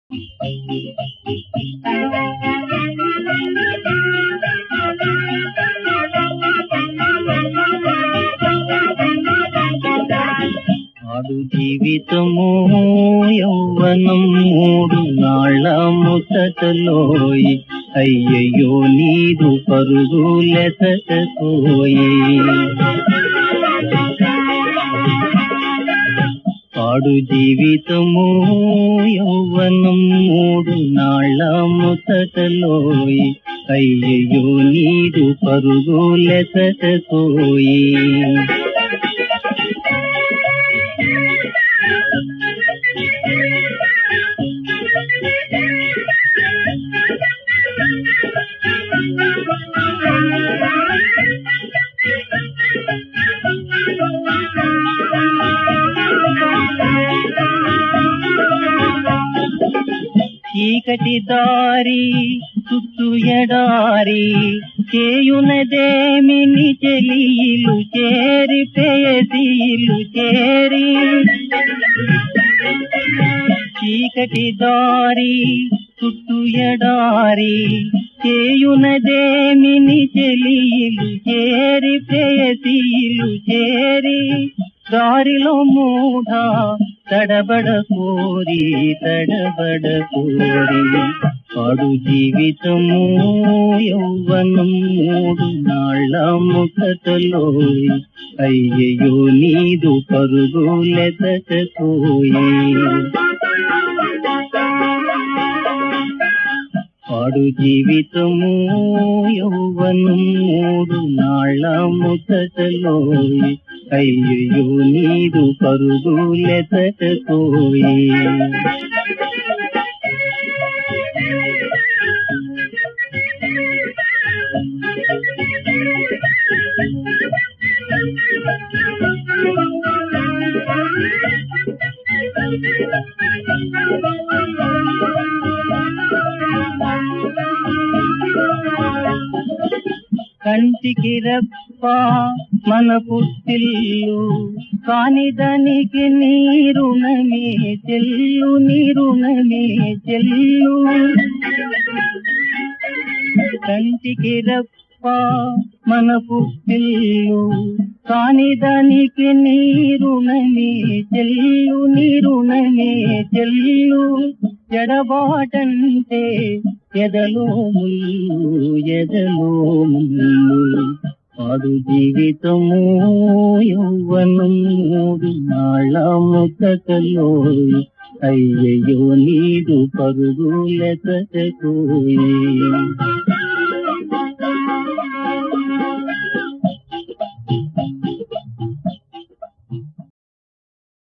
ఆడు జీవితము యౌవనం మూడు నాళ్ళ ముసటలోయి అయ్యయ్యో నీదు పరుగులెసటోయి పాడు జీవితము యౌవనం మూడు నాళ్ళ ముసటలోయి అయ్యయ్యో నీదు పరుగులెసటోయి చీకటి దారి చుట్టూ ఎడారి చేయునదేమిని చెలియిలు చేరి పేదీలు చేరి చీకటి దారి చుట్టూ ఎడారి చేయునదేమిని చెలియిలు చేరి పేదీలు చేరి దారిలో మూఢ తడబడ కోరి తడబడ కోరి పడు జీవితము యౌవనం మూడు నాళ్ళ ముఖతలో అయ్యయ్యో నీదు పరుగులెదటోయి పాడు జీవితము యౌవనం మూడు నాళ్ళ ముసటలోయి అయ్యో నీదు పరుగులెతటోయి కంటికి రెప్ప మన పుట్టిల్లు కాని దానికి నీరుణమే చెల్లు నీరుణమే చెల్లు కంటికి రెప్ప మన పుట్టిల్లు కాని దానికి నీరుణమే చెల్లు నీరుణమే చెల్లు ఎడబాటంటే ఎదలో ముళ్ళు ఎదలో ముళ్ళు పాడు జీవితము యౌవనం మూడు నాళ్ళ ముక్కలో అయ్యయ్యో నీదు పరుగులెతటోయి